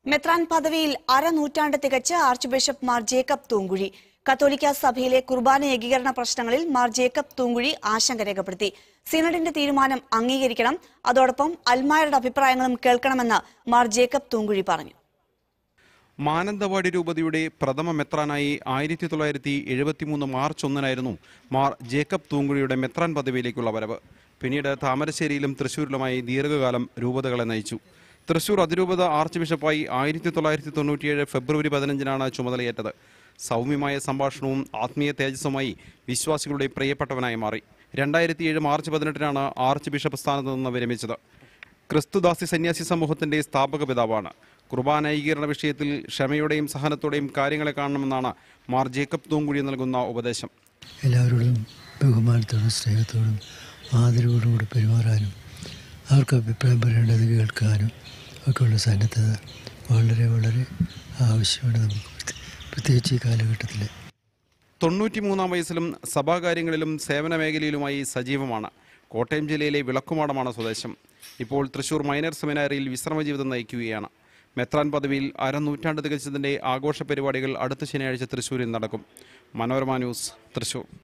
മെത്രാൻ പദവിയിൽ അരനൂറ്റാണ്ട് തികച്ച് ആർച്ച് ബിഷപ്പ് മാർ ജേക്കബ് തൂങ്കുഴി കത്തോലിക്ക സഭയിലെ കുർബാന ഏകീകരണ പ്രശ്നങ്ങളിൽ മാർ ജേക്കബ് തൂങ്കുഴി ആശങ്ക രേഖപ്പെടുത്തി സിനഡിന്റെ തീരുമാനം അംഗീകരിക്കണം അതോടൊപ്പം അൽമായരുടെ അഭിപ്രായങ്ങളും കേൾക്കണമെന്ന് മാർ ജേക്കബ് തൂങ്കുഴി പറഞ്ഞു മാനന്തവാടി രൂപതയുടെ പ്രഥമ മെത്രാനായി ആയിരത്തി തൊള്ളായിരത്തി എഴുപത്തിമൂന്ന് മാർച്ച് ഒന്നിനായിരുന്നു മാർ ജേക്കബ് തൂങ്കുഴിയുടെ മെത്രാൻ പദവിയിലേക്കുള്ള വരവ് പിന്നീട് താമരശ്ശേരിയിലും തൃശൂരിലുമായി ദീർഘകാലം രൂപതകളെ നയിച്ചു തൃശൂർ അതിരൂപത ആർച്ച് ബിഷപ്പായി ആയിരത്തി തൊള്ളായിരത്തി തൊണ്ണൂറ്റിയേഴ് ഫെബ്രുവരി പതിനഞ്ചിനാണ് ചുമതലയേറ്റത് സൗമ്യമായ സംഭാഷണവും ആത്മീയ തേജസ്സുമായി വിശ്വാസികളുടെ പ്രിയപ്പെട്ടവനായി മാറി രണ്ടായിരത്തി ഏഴ് മാർച്ച് പതിനെട്ടിനാണ് ആർച്ച് ബിഷപ്പ് സ്ഥാനത്ത് നിന്ന് വിരമിച്ചത് ക്രിസ്തുദാസി സന്യാസി സമൂഹത്തിന്റെ സ്ഥാപക പിതാവാണ് കുർബാന ഏകീകരണ വിഷയത്തിൽ ക്ഷമയോടെയും സഹനത്തോടെയും കാര്യങ്ങളെ കാണണമെന്നാണ് മാർ ജേക്കബ് തൂങ്കുഴി നൽകുന്ന ഉപദേശം എല്ലാവരോടും ബഹുമാനത്തോടും സ്നേഹത്തോടും ആദരവോടും കൂടി പെരുമാറാനും അവർക്ക് അഭിപ്രായം പറയേണ്ടത് കേൾക്കാനും ഒക്കെയുള്ള സന്നദ്ധത വളരെ വളരെ ആവശ്യമാണ് നമുക്ക് പ്രത്യ- പ്രത്യേകിച്ച് ഈ കാലഘട്ടത്തിൽ തൊണ്ണൂറ്റിമൂന്നാം വയസ്സിലും സഭാകാര്യങ്ങളിലും സേവന മേഖലയിലുമായി സജീവമാണ് കോട്ടയം ജില്ലയിലെ വിളക്കുമാടമാണ് സ്വദേശം ഇപ്പോൾ തൃശൂർ മൈനർ സെമിനാരിയിൽ വിശ്രമജീവിതം നയിക്കുകയാണ് മെത്രാൻ പദവിയിൽ അരനൂറ്റാണ്ട് തികച്ചതിൻ്റെ ആഘോഷ പരിപാടികൾ അടുത്ത ശനിയാഴ്ച തൃശൂരിൽ നടക്കും മനോരമ ന്യൂസ് തൃശൂർ